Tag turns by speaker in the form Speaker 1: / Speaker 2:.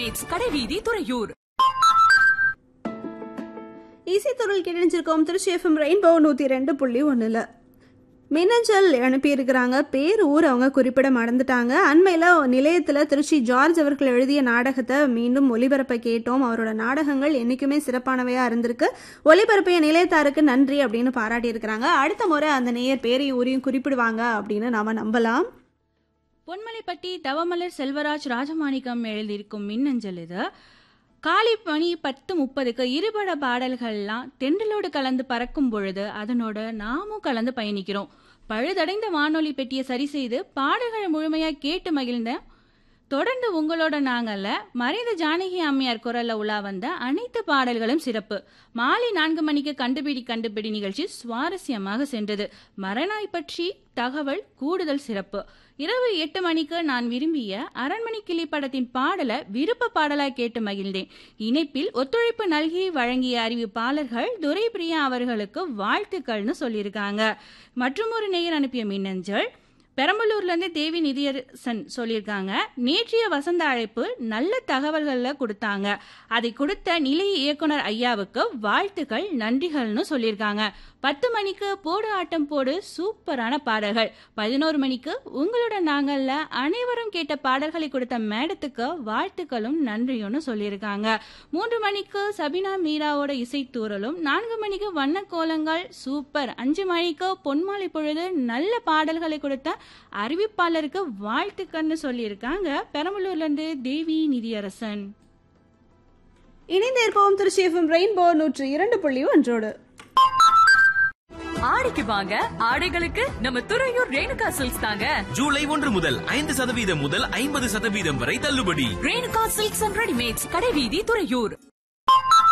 Speaker 1: readymades கடைவீதி துறையூர்
Speaker 2: இசைத்தொழில் கிடைஞ்சிருக்கோம் திருச்சி எஃப்எம் ரெயின்போ நூற்றி ரெண்டு புள்ளி ஒன்றில் மின்னஞ்சல் அனுப்பியிருக்கிறாங்க பேர் ஊர் அவங்க குறிப்பிட மறந்துட்டாங்க அண்மையில் நிலையத்தில் திருச்சி ஜார்ஜ் அவர்கள் எழுதிய நாடகத்தை மீண்டும் ஒளிபரப்ப கேட்டோம் அவரோட நாடகங்கள் என்றைக்குமே சிறப்பானவையாக இருந்திருக்கு ஒளிபரப்பிய நிலையத்தாருக்கு நன்றி அப்படின்னு பாராட்டியிருக்கிறாங்க அடுத்த முறை அந்த நேயர் பேரையும் ஊரையும் குறிப்பிடுவாங்க அப்படின்னு நாம நம்பலாம்
Speaker 3: பொன்மலைப்பட்டி தவமலர் செல்வராஜ் ராஜமாணிக்கம் எழுதியிருக்கும் மின்னஞ்சல் இது காலை மணி பத்து முப்பதுக்கு இருபட பாடல்கள்லாம் தென்றலோடு கலந்து பறக்கும் பொழுது அதனோட நாமும் கலந்து பயணிக்கிறோம் பழுதடைந்த வானொலி பெட்டியை சரி செய்து பாடல்களை முழுமையா கேட்டு மகிழ்ந்தேன் தொடர்ந்து உங்களோட நாங்கள்ல மறைந்த ஜானகி அம்மையார் குரல்ல உலா வந்த அனைத்து பாடல்களும் சிறப்பு மாலை நான்கு மணிக்கு கண்டுபிடி கண்டுபிடி நிகழ்ச்சி சுவாரஸ்யமாக சென்றது மரணாய் பற்றி தகவல் கூடுதல் சிறப்பு இரவு எட்டு மணிக்கு நான் விரும்பிய அரண்மனை கிளி படத்தின் பாடலை விருப்ப பாடலாய் கேட்டு மகிழ்ந்தேன் இணைப்பில் ஒத்துழைப்பு நல்கி வழங்கிய அறிவிப்பாளர்கள் துரை பிரியா அவர்களுக்கு வாழ்த்துக்கள்னு சொல்லியிருக்காங்க மற்றும் ஒரு நேயர் அனுப்பிய மின்னஞ்சல் பெரம்பலூர்ல இருந்து தேவி நிதியரசன் சொல்லியிருக்காங்க நேற்றைய வசந்த அழைப்பு நல்ல தகவல்களை கொடுத்தாங்க அதை கொடுத்த நிலைய இயக்குனர் ஐயாவுக்கு வாழ்த்துக்கள் நன்றிகள்னு சொல்லியிருக்காங்க பத்து மணிக்கு போடு ஆட்டம் போடு சூப்பரான பாடல்கள் பதினோரு மணிக்கு உங்களோட நாங்கள்ல அனைவரும் கேட்ட பாடல்களை கொடுத்த மேடத்துக்கு வாழ்த்துக்களும் நன்றியும்னு சொல்லியிருக்காங்க மூன்று மணிக்கு சபினா மீராவோட இசைத்தூரலும் நான்கு மணிக்கு வண்ண கோலங்கள் சூப்பர் அஞ்சு மணிக்கு பொன்மாலை பொழுது நல்ல பாடல்களை கொடுத்த அறிவிப்பாளருக்கு வாழ்த்துக்கள்னு சொல்லியிருக்காங்க பெரம்பலூர்ல இருந்து தேவி நிதியரசன்
Speaker 2: இணைந்திருப்போம் திருச்சி எஃப்எம் ரெயின்போ நூற்றி இரண்டு புள்ளி ஒன்றோடு
Speaker 1: ஆடிக்கு வாங்க ஆடைகளுக்கு நம்ம துறையூர் ரேணுகா சில்க்ஸ் தாங்க
Speaker 4: ஜூலை ஒன்று முதல் ஐந்து சதவீதம் முதல் ஐம்பது சதவீதம் வரை தள்ளுபடி
Speaker 1: ரேணுகா சில்க்ஸ் அண்ட் ரெடிமேட்ஸ் கடைவீதி துறையூர்